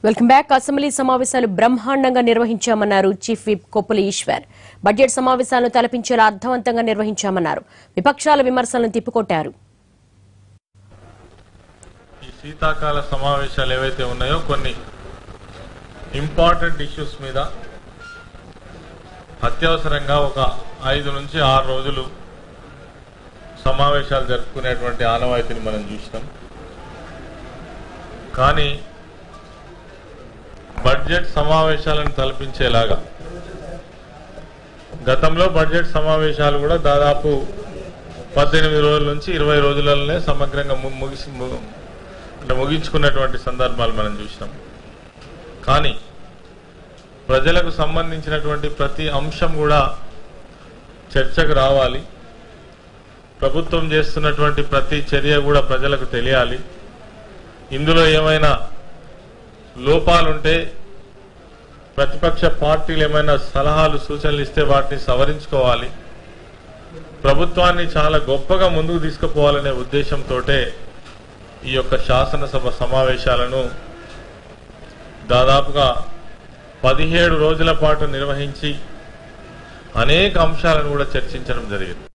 welcome back assembly సమావేశాలు బ్రహ్మాండంగా నిర్వహించామన్నారు chief whip Koppula Eshwar budget సమావేశాలను తలపించేలా అర్థవంతంగా నిర్వహించామన్నారు విపక్షాల విమర్శలను తిప్పికొట్టారు ఈ శీతాకాల సమావేశాలు ఏవైతే ఉన్నాయో కొన్ని ఇంపార్టెంట్ ఇష్యూస్ మీద అత్యవసరంగా ఒక ఐదు నుంచి ఆరు రోజులు సమావేశాలు జరుపుకునేటువంటి ఆనవాయితీని మనం చూసినాం కానీ బడ్జెట్ సమావేశాలను తలపించేలాగా గతంలో బడ్జెట్ సమావేశాలు కూడా దాదాపు పద్దెనిమిది రోజుల నుంచి ఇరవై రోజులలోనే సమగ్రంగా ము- ముగిసి ము- అంటే ముగించుకున్నటువంటి సందర్భాలు మనం చూసినాం కానీ ప్రజలకు సంబంధించినటువంటి ప్రతి అంశం కూడా చర్చకు రావాలి ప్రభుత్వం చేస్తున్నటువంటి ప్రతి చర్య కూడా ప్రజలకు తెలియాలి ఇందులో ఏమైనా లోపాలుంటే ప్రతిపక్ష పార్టీలు ఏమైనా సలహాలు సూచనలు ఇస్తే వాటిని సవరించుకోవాలి ప్రభుత్వాన్ని చాలా గొప్పగా ముందుకు తీసుకుపోవాలనే ఉద్దేశంతో ఈ యొక్క శాసనసభ సమావేశాలను దాదాపుగా పదిహేడు రోజుల పాటు నిర్వహించి అనేక అంశాలను కూడా చర్చించడం జరిగింది